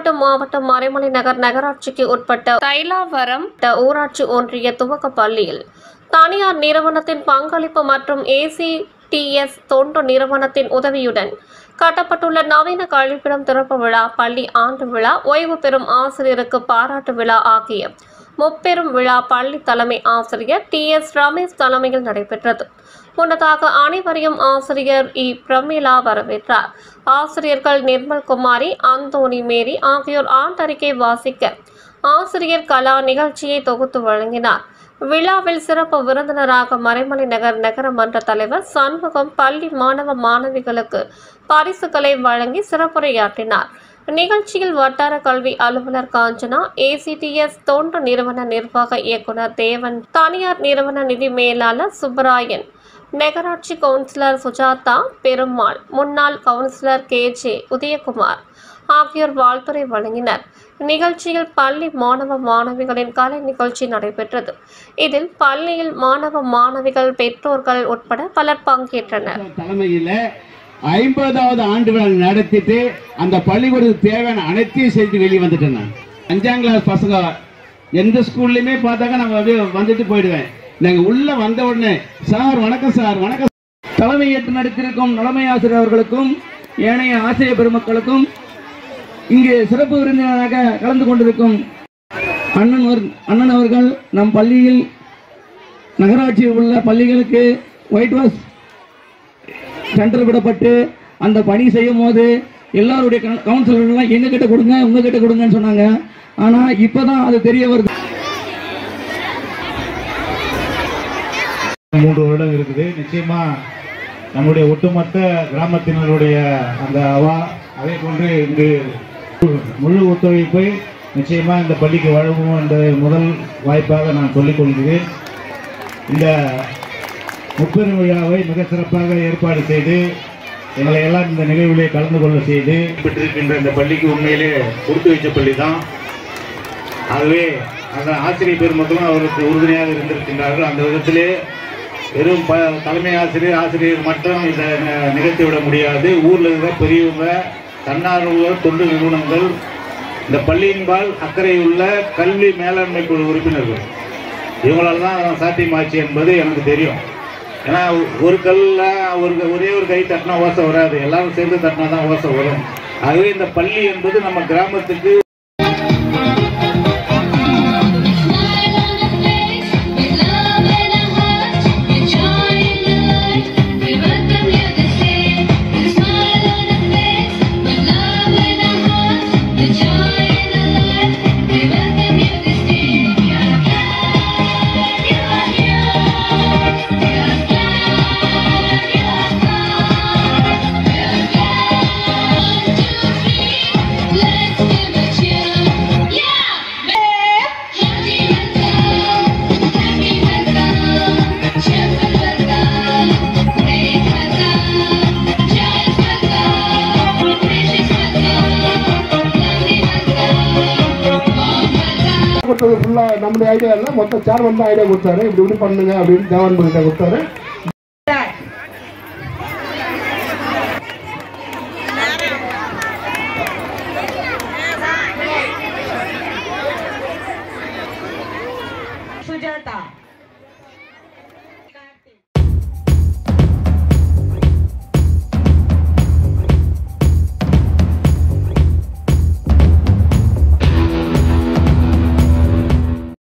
செங்கல்பட்டு மாவட்டம் மறைமலை நகர் நகராட்சிக்கு உட்பட்ட தைலாவரம் ஊராட்சி ஒன்றிய துவக்க பள்ளியில் தனியார் நிறுவனத்தின் பங்களிப்பு மற்றும் ஏசிடிஎஸ் தொண்டு நிறுவனத்தின் உதவியுடன் கட்டப்பட்டுள்ள நவீன கழிப்பிடம் திறப்பு விழா பள்ளி ஆண்டு விழா ஓய்வு பெறும் ஆசிரியருக்கு பாராட்டு விழா ஆகிய முப்பெரும் விழா பள்ளி தலைமை ஆசிரியர் டி எஸ் ரமேஷ் தலைமையில் நடைபெற்றது முன்னதாக அனைவரையும் ஆசிரியர் இ பிரமிளா வரவேற்றார் ஆசிரியர்கள் நிர்மல் குமாரி அந்தோணி மேரி ஆகியோர் ஆண்டறிக்கை வாசிக்க ஆசிரியர் கலா நிகழ்ச்சியை தொகுத்து வழங்கினார் விழாவில் சிறப்பு விருந்தினராக மறைமலை நகர் நகரமன்ற தலைவர் சண்முகம் பள்ளி மாணவ மாணவிகளுக்கு பரிசுகளை வழங்கி சிறப்புரையாற்றினார் நிகழ்ச்சியில் வட்டார கல்வி அலுவலர் காஞ்சனா ஏசிடிஎஸ் தொண்டு நிறுவன நிர்வாக இயக்குனர் தேவன் தனியார் நிறுவன நிதி மேலாளர் சுப்பராயன் நகராட்சி கவுன்சிலர் சுஜாதா பெருமாள் முன்னாள் கவுன்சிலர் கே ஜே உதயகுமார் ஆகியோர் வாழ்த்துரை வழங்கினர் நிகழ்ச்சியில் பள்ளி மாணவ மாணவிகளின் கலை நிகழ்ச்சி நடைபெற்றது இதில் பள்ளியில் மாணவ மாணவிகள் பெற்றோர்கள் உட்பட பலர் பங்கேற்றனர் தலைமையில ஐம்பதாவது ஆண்டு விழா நடத்திட்டு அந்த பள்ளிக்கூடத்துக்கு தேவையான அனைத்தையும் செய்து வெளியே வந்துட்டேன் நான் அஞ்சாம் கிளாஸ் பசங்க எந்த ஸ்கூல்லையுமே பார்த்தாக்க நான் அப்படியே வந்துட்டு போயிடுவேன் நாங்க உள்ள வந்த உடனே சார் வணக்கம் சார் வணக்கம் தலைமை ஏற்று நடத்திருக்கும் தலைமை ஆசிரியர் அவர்களுக்கும் ஏனைய ஆசிரியர் பெருமக்களுக்கும் இங்கு சிறப்பு விருந்தினராக கலந்து கொண்டிருக்கும் அண்ணன் அவர்- அண்ணன் அவர்கள் நம் பள்ளியில் நகராட்சியில் உள்ள பள்ளிகளுக்கு ஒயிட் வாஷ் சென்டர் விடப்பட்டு அந்த பணி செய்யும் போது எல்லாருடைய கவுன்சிலர்லாம் எங்க கிட்ட கொடுங்க உங்க கிட்ட கொடுங்கன்னு சொன்னாங்க ஆனா இப்பதான் அது தெரிய வருது மூன்று வருடம் இருக்குது நிச்சயமா நம்முடைய ஒட்டுமொத்த கிராமத்தினருடைய அந்த அவா அதே போன்று இங்கு முழு ஒத்துழைப்பை நிச்சயமா இந்த பள்ளிக்கு வழங்குவோம் என்ற முதல் வாய்ப்பாக நான் சொல்லிக் கொள்கிறேன் இந்த முப்பெரும் விழாவை மிக சிறப்பாக ஏற்பாடு செய்து எங்களை எல்லாம் இந்த நிகழ்விலே கலந்து கொள்ள செய்து பெற்றிருக்கின்ற இந்த பள்ளிக்கு உண்மையிலே கொடுத்து வைச்ச பள்ளி தான் ஆகவே அந்த ஆசிரியர் பெருமக்களும் அவருக்கு உறுதுணையாக இருந்திருக்கின்றார்கள் அந்த விதத்திலே வெறும் ப தலைமை ஆசிரியர் ஆசிரியர் மட்டும் இதை ந- நிகழ்த்தி விட முடியாது ஊரில் இருக்கிற பெரியவங்க தன்னார்வ தொண்டு நிறுவனங்கள் இந்த பள்ளியின்பால் அக்கறை உள்ள கல்வி மேலாண்மை குழு உறுப்பினர்கள் இவங்களால தான் சாத்தியமாச்சு என்பது எனக்கு தெரியும் ஏன்னா ஒரு கல்ல ஒரு ஒரே ஒரு கை தட்டினா ஓசை வராது எல்லாரும் சேர்ந்து தட்டினா தான் ஓசை வரும் ஆகவே இந்த பள்ளி என்பது நம்ம கிராமத்துக்கு Smile on the face, with love in our hearts, with joy in the light. We welcome you this day. With smile on the face, with love in our hearts, with joy in the light. We welcome you this day. We are glad you are here. We are glad you are come. We are glad. One, two, three, let's give a cheer. Yeah. Happy welcome, happy welcome, cheerful welcome, great welcome, joyous welcome, gracious welcome, lovely welcome, warm welcome. கொடுத்தது ஃபுல்லா நம்முடைய idea இல்ல மொத்த chairman தான் idea கொடுத்தாரு இப்படி இப்படி பண்ணுங்க அப்படின்னு தேவன் கிட்ட கொடுத்தாரு சுஜாதா